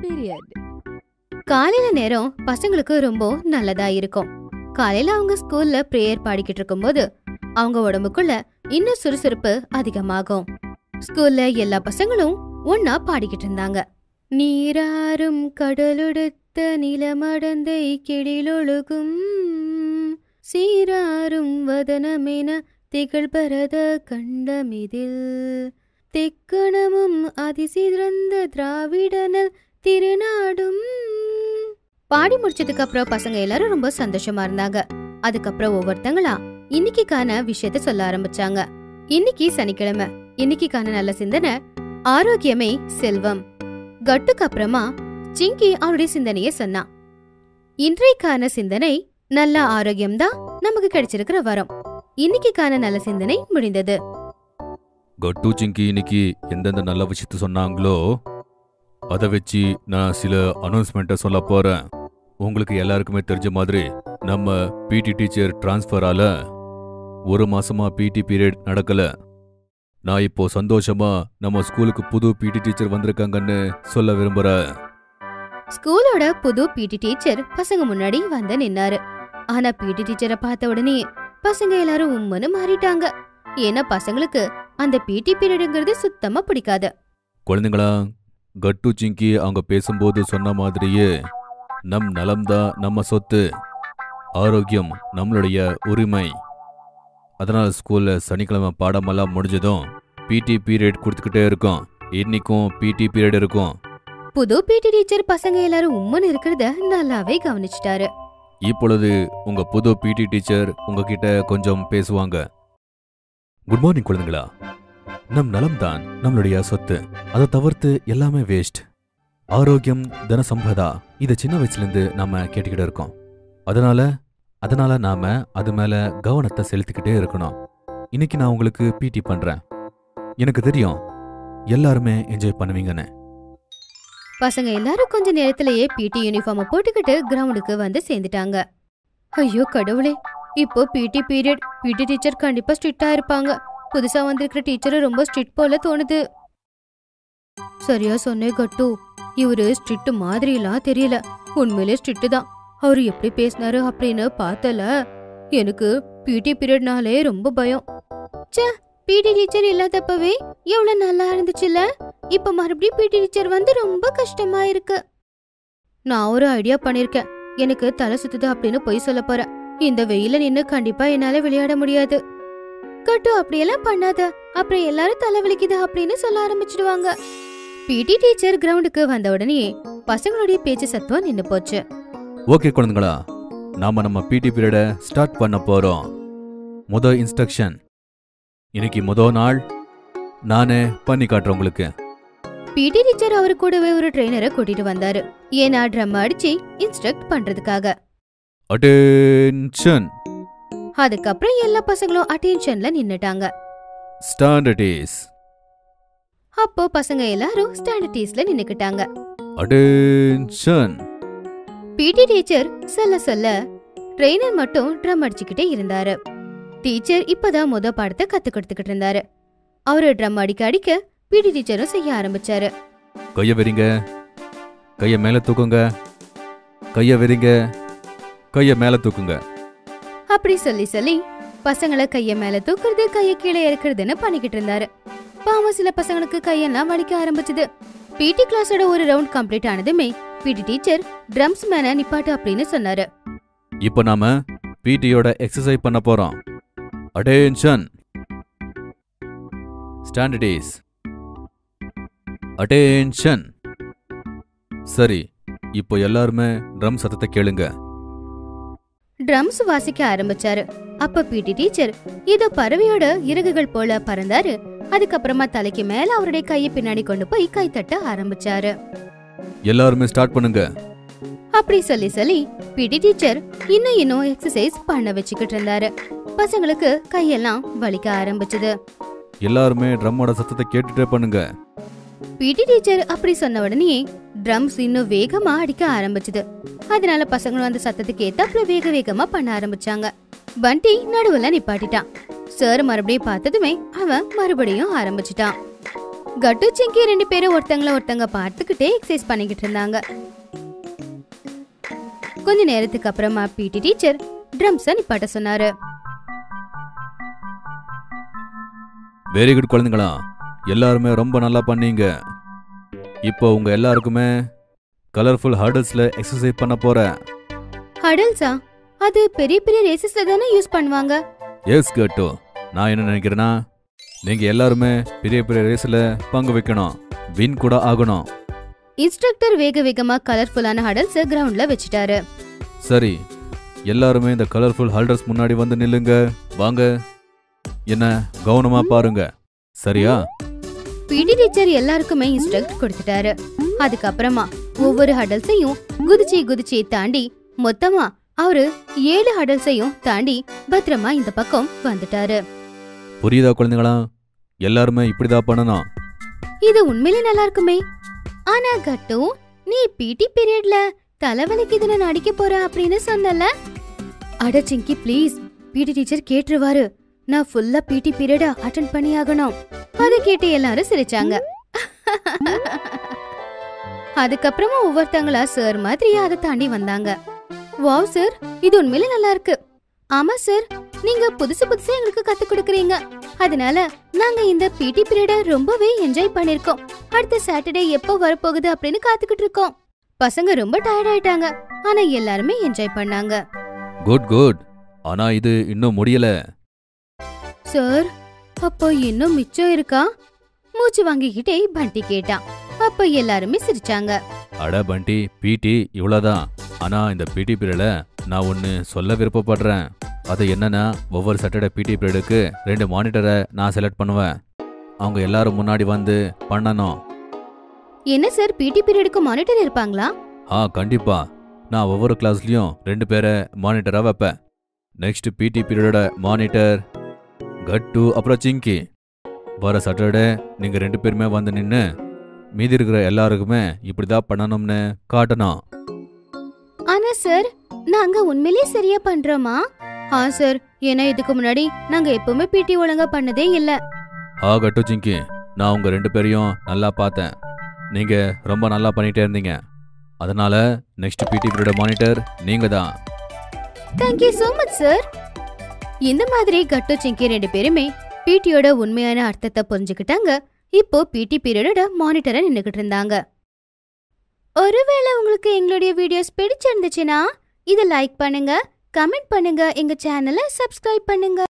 period. காலையில நேரம் பசங்களுக்கு ரொம்ப நல்லதா இருக்கும் காலையில அவங்க ஸ்கூல்ல பிரேயர் பாடிக்கிட்டு இருக்கும்போது அவங்க உடம்புக்குள்ள இன்னும் சுறுசுறுப்பு அதிகமாகும் ஸ்கூல்ல எல்லா பசங்களும் ஒன்னா பாடிக்கிட்டு இருந்தாங்க நீராறும் கடலொடுத்த நிலமடந்தை கிடிலொழுகும் சீராறும் வதனமென திகழ் பரத கண்டமிதில் தெக்கணமும் அதிசிறந்த திராவிடனல் திருநாடும் பாடி முடிச்சதுக்கு அப்புறம் பசங்க எல்லாரும் ரொம்ப சந்தோஷமா இருந்தாங்க அதுக்கப்புறம் ஒவ்வொருத்தங்களா இன்னைக்குக்கான விஷயத்த சொல்ல ஆரம்பிச்சாங்க இன்னைக்கு சனிக்கிழமை இன்னைக்குக்கான நல்ல சிந்தனை ஆரோக்கியமே செல்வம் கட்டுக்கு அப்புறமா சிங்கி அவனுடைய சிந்தனைய சொன்னான் இன்றைக்கான சிந்தனை நல்ல ஆரோக்கியம்தான் நமக்கு கிடைச்சிருக்கிற வரம் இன்னைக்குக்கான நல்ல சிந்தனை முடிந்தது கட்டு சிங்கி இன்னைக்கு எந்தெந்த நல்ல விஷயத்த சொன்னாங்களோ அதை வச்சு நான் சில அனௌன்ஸ்மெண்ட்டை சொல்ல போறேன் உங்களுக்கு எல்லாருக்குமே தெரிஞ்ச மாதிரி நம்ம பிடி டீச்சர் டிரான்ஸ்ஃபரால ஒரு மாசமா பிடி பீரியட் நடக்கல நான் இப்போ சந்தோஷமா நம்ம ஸ்கூலுக்கு புது பிடி டீச்சர் வந்திருக்காங்கன்னு சொல்ல விரும்புறேன் ஸ்கூலோட புது பிடி டீச்சர் பசங்க முன்னாடி வந்து நின்னாரு ஆனா பிடி டீச்சரை பார்த்த உடனே பசங்க எல்லாரும் உம்முன்னு மாறிட்டாங்க ஏன்னா பசங்களுக்கு அந்த பிடி பீரியடுங்கிறது சுத்தமா பிடிக்காது குழந்தைங்களா கட்டு சிங்கி அவங்க பேசும்போது சொன்ன மாதிரியே நம் நலம்தான் நம்ம சொத்து ஆரோக்கியம் நம்மளுடைய உரிமை அதனால ஸ்கூல்ல சனிக்கிழமை பாடமெல்லாம் முடிஞ்சதும் பிடி பீரியட் கொடுத்துக்கிட்டே இருக்கோம் இன்னைக்கும் பிடி பீரியட் இருக்கும் புது பிடி டீச்சர் பசங்க எல்லாரும் உம்முன்னு இருக்கிறத நல்லாவே கவனிச்சிட்டாரு இப்பொழுது உங்க புது பிடி டீச்சர் உங்ககிட்ட கொஞ்சம் பேசுவாங்க குட் மார்னிங் குழந்தைங்களா நம் நலம்தான் நம்மளுடைய சொத்து அதை தவிர்த்து எல்லாமே வேஸ்ட் ஆரோக்கியம் தனசம்பதா இதை சின்ன வயசுல இருந்து நாம கேட்டுக்கிட்டு இருக்கோம் அதனால அதனால நாம அது மேல கவனத்தை செலுத்திக்கிட்டே இருக்கணும் இன்னைக்கு நான் உங்களுக்கு பிடி பண்றேன் எனக்கு தெரியும் எல்லாருமே என்ஜாய் பண்ணுவீங்கன்னு பசங்க எல்லாரும் கொஞ்ச நேரத்திலேயே பிடி யூனிஃபார்ம போட்டுக்கிட்டு கிரவுண்டுக்கு வந்து சேர்ந்துட்டாங்க ஐயோ கடவுளே இப்போ பிடி பீரியட் பிடி டீச்சர் கண்டிப்பா ஸ்ட்ரிக்டா இருப்பாங்க புதுசா வந்திருக்கிற டீச்சர் ரொம்ப ஸ்ட்ரிக்ட் போல தோணுது சரியா சொன்னே கட்டு இவரு ஸ்ட்ரிக்ட் மாதிரிலாம் தெரியல உண்மையிலே ஸ்ட்ரிக்ட் தான் அவரு எப்படி பேசினாரு அப்படின்னு பார்த்தல எனக்கு பிடி பீரியட்னாலே ரொம்ப பயம் ச்சே பிடி டீச்சர் இல்லாதப்பவே எவ்வளவு நல்லா இருந்துச்சுல்ல இப்ப மறுபடியும் பிடி டீச்சர் வந்து ரொம்ப கஷ்டமா இருக்கு நான் ஒரு ஐடியா பண்ணிருக்கேன் எனக்கு தலை சுத்துது அப்படின்னு பொய் சொல்ல போறேன் இந்த வெயில நின்னு கண்டிப்பா என்னால விளையாட முடியாது கட்டு அப்படியெல்லாம் பண்ணாத அப்புறம் எல்லாரும் தலை வலிக்குது அப்படின்னு சொல்ல ஆரம்பிச்சிடுவாங்க பிடி டீச்சர் கிரவுண்டுக்கு வந்த உடனே பசங்களுடைய பேச்சு சத்துவம் நின்னு போச்சு ஓகே குழந்தைங்களா நாம நம்ம பிடி பீரியடை ஸ்டார்ட் பண்ண போறோம் முத இன்ஸ்ட்ரக்ஷன் இன்னைக்கு முத நாள் நானே பண்ணி காட்டுறேன் உங்களுக்கு பிடி டீச்சர் அவரு கூடவே ஒரு ட்ரெயினரை கூட்டிட்டு வந்தாரு ஏன்னா ட்ரம் அடிச்சு இன்ஸ்ட்ரக்ட் பண்றதுக்காக அட்டென்ஷன் அதுக்கப்புறம் எல்லா பசங்களும் அட்டென்ஷன்ல நின்னுட்டாங்க ஸ்டாண்டர்டீஸ் அப்போ பசங்க எல்லாரும் ஸ்டாண்டர்டீஸ்ல நின்னுக்கிட்டாங்க அட்டென்ஷன் பிடி டீச்சர் சொல்ல சொல்ல ட்ரெயினர் மட்டும் ட்ரம் அடிச்சுக்கிட்டே இருந்தாரு டீச்சர் இப்பதான் முத பாடத்தை கத்து கொடுத்துக்கிட்டு இருந்தாரு அவரு ட்ரம் அடிக்க அடிக்க பிடி டீச்சரும் செய்ய ஆரம்பிச்சாரு கைய வெறிங்க கைய மேல தூக்குங்க கைய வெறிங்க கைய மேல தூக்குங்க அப்படி சொல்லி சொல்லி பசங்கள கைய மேல தூக்குறது கைய கீழே இறக்குறதுன்னு பண்ணிக்கிட்டு இருந்தாரு பாவம் சில பசங்களுக்கு கையெல்லாம் வலிக்க ஆரம்பிச்சது பிடி கிளாஸோட ஒரு ரவுண்ட் கம்ப்ளீட் ஆனதுமே பிடி டீச்சர் ட்ரம்ஸ் மேன நிப்பாட்டு அப்படின்னு சொன்னாரு இப்போ நாம பிடியோட எக்ஸசைஸ் பண்ண போறோம் அட்டென்ஷன் ஸ்டாண்டர்டீஸ் அட்டென்ஷன் சரி இப்போ எல்லாருமே ட்ரம் சத்தத்தை கேளுங்க ட்ரம்ஸ் வாசிக்க ஆரம்பிச்சாரு அப்ப பிடி டீச்சர் ஏதோ பறவையோட இறகுகள் போல பறந்தாரு அதுக்கப்புறமா தலைக்கு மேல அவருடைய கையை பின்னாடி கொண்டு போய் கை தட்ட ஆரம்பிச்சாரு எல்லாருமே ஸ்டார்ட் பண்ணுங்க அப்படி சொல்லி சொல்லி பிடி டீச்சர் இன்னும் இன்னும் எக்ஸசைஸ் பண்ண வச்சுக்கிட்டு இருந்தாரு பசங்களுக்கு கையெல்லாம் வலிக்க ஆரம்பிச்சது எல்லாருமே ட்ரம்மோட சத்தத்தை கேட்டுட்டே பண்ணுங்க பிடி டீச்சர் அப்படி சொன்ன உடனே ட்ரம்ஸ் இன்னும் வேகமா அடிக்க ஆரம்பிச்சது அதனால பசங்களும் அந்த சத்தத்துக்கு ஏத்தாப்புல வேக வேகமா பண்ண ஆரம்பிச்சாங்க பண்டி நடுவுல நிப்பாட்டிட்டான் சார் மறுபடியும் பார்த்ததுமே அவன் மறுபடியும் ஆரம்பிச்சிட்டான் கட்டு சிங்கி ரெண்டு பேரும் ஒருத்தங்கள ஒருத்தங்க பார்த்துக்கிட்டே எக்ஸசைஸ் பண்ணிக்கிட்டு இருந்தாங்க கொஞ்ச நேரத்துக்கு அப்புறமா பிடி டீச்சர் ட்ரம்ஸ நிப்பாட்ட சொன்னாரு வெரி குட் குழந்தைங்களா எல்லாருமே ரொம்ப நல்லா பண்ணீங்க இப்போ உங்க எல்லாருக்குமே கலர்ஃபுல் ஹர்டல்ஸ்ல எக்ஸசைஸ் பண்ண போறேன் ஹடல்ஸா அது பெரிய பெரிய ரேசஸ்ல தானே யூஸ் பண்ணுவாங்க எஸ் கட்டு நான் என்ன நினைக்கிறேன்னா நீங்க எல்லாருமே பெரிய பெரிய ரேஸ்ல பங்கு வைக்கணும் வின் கூட ஆகணும் இன்ஸ்ட்ரக்டர் வேக வேகமா கலர்ஃபுல்லான ஹடல்ஸ் கிரவுண்ட்ல வச்சுட்டாரு சரி எல்லாருமே இந்த கலர்ஃபுல் ஹல்டர்ஸ் முன்னாடி வந்து நில்லுங்க வாங்க என்ன கவனமா பாருங்க சரியா பிடி டீச்சர் எல்லாருக்குமே இன்ஸ்ட்ரக்ட் கொடுத்துட்டாரு அதுக்கப்புறமா ஒவ்வொரு ஹடல்ஸையும் குதிச்சி குதிச்சி தாண்டி மொத்தமா அவரு ஏழு ஹடல்ஸையும் தாண்டி பத்திரமா இந்த பக்கம் வந்துட்டாரு புரியுதா குழந்தைங்களா எல்லாருமே இப்படிதான் பண்ணணும் இது உண்மையிலே நல்லா இருக்குமே ஆனா கட்டு நீ பிடி பீரியட்ல தலைவலிக்குதுன்னு நடிக்க போற அப்படின்னு சொன்னல அட சிங்கி ப்ளீஸ் பிடி டீச்சர் கேட்டுருவாரு நான் ஃபுல்லா பிடி பீரியட அட்டென்ட் பண்ணி ஆகணும் அதை கேட்டு எல்லாரும் சிரிச்சாங்க அதுக்கப்புறமா ஒவ்வொருத்தங்களா சார் மாதிரி அதை தாண்டி வந்தாங்க வாவ் சார் இது உண்மையிலே நல்லா இருக்கு ஆமா சார் நீங்க புதுசு புதுசா எங்களுக்கு கத்து கொடுக்கறீங்க அதனால நாங்க இந்த பிடி பீரியட ரொம்பவே என்ஜாய் பண்ணிருக்கோம் அடுத்த சாட்டர்டே எப்போ வரப்போகுது அப்படின்னு காத்துக்கிட்டு இருக்கோம் பசங்க ரொம்ப டயர்ட் ஆயிட்டாங்க ஆனா எல்லாருமே என்ஜாய் பண்ணாங்க குட் குட் ஆனா இது இன்னும் முடியல சார் அப்போ இன்னும் மிச்சம் இருக்கா மூச்சு வாங்கிக்கிட்டே பண்டி கேட்டான் அப்ப எல்லாருமே சிரிச்சாங்க அட பண்டி பிடி இவ்வளோதான் ஆனா இந்த பிடி பீரியட்ல நான் ஒன்று சொல்ல விருப்பப்படுறேன் அது என்னன்னா ஒவ்வொரு சாட்டர்டே பிடி பீரியடுக்கு ரெண்டு மானிட்டரை நான் செலக்ட் பண்ணுவேன் அவங்க எல்லாரும் முன்னாடி வந்து பண்ணணும் என்ன சார் பிடி பீரியடுக்கு மானிட்டர் இருப்பாங்களா ஆ கண்டிப்பா நான் ஒவ்வொரு கிளாஸ்லயும் ரெண்டு பேரை மானிட்டரா வைப்பேன் நெக்ஸ்ட் பிடி பீரியடோட மானிட்டர் கட்டு அப்புறம் சிங்கி வர சாட்டர்டே நீங்க ரெண்டு பேருமே வந்து நின்று மீதி இருக்கிற எல்லாருக்குமே இப்படிதான் பண்ணணும்னு காட்டணும் ஆனா சார் நாங்க உண்மையிலேயே சரியா பண்றோமா ஆ சார் ஏன்னா இதுக்கு முன்னாடி நாங்க எப்பவுமே பிடி ஒழுங்கா பண்ணதே இல்ல ஆ கட்டு சிங்கி நான் உங்க ரெண்டு பேரையும் நல்லா பார்த்தேன் நீங்க ரொம்ப நல்லா பண்ணிட்டே இருந்தீங்க அதனால நெக்ஸ்ட் பிடி பீரியட் மானிட்டர் நீங்க தான் தேங்க்யூ so மச் சார் இந்த மாதிரி கட்டு சிங்கி ரெண்டு பேருமே பிடியோட உண்மையான அர்த்தத்தை புரிஞ்சுக்கிட்டாங்க இப்போ பிடி பீரியடோட மானிட்டரை நின்னுகிட்டு இருந்தாங்க ஒருவேளை உங்களுக்கு எங்களுடைய வீடியோஸ் பிடிச்சிருந்துச்சுன்னா இதை லைக் பண்ணுங்க கமெண்ட் பண்ணுங்க எங்க சேனலை சப்ஸ்கிரைப் பண்ணுங்க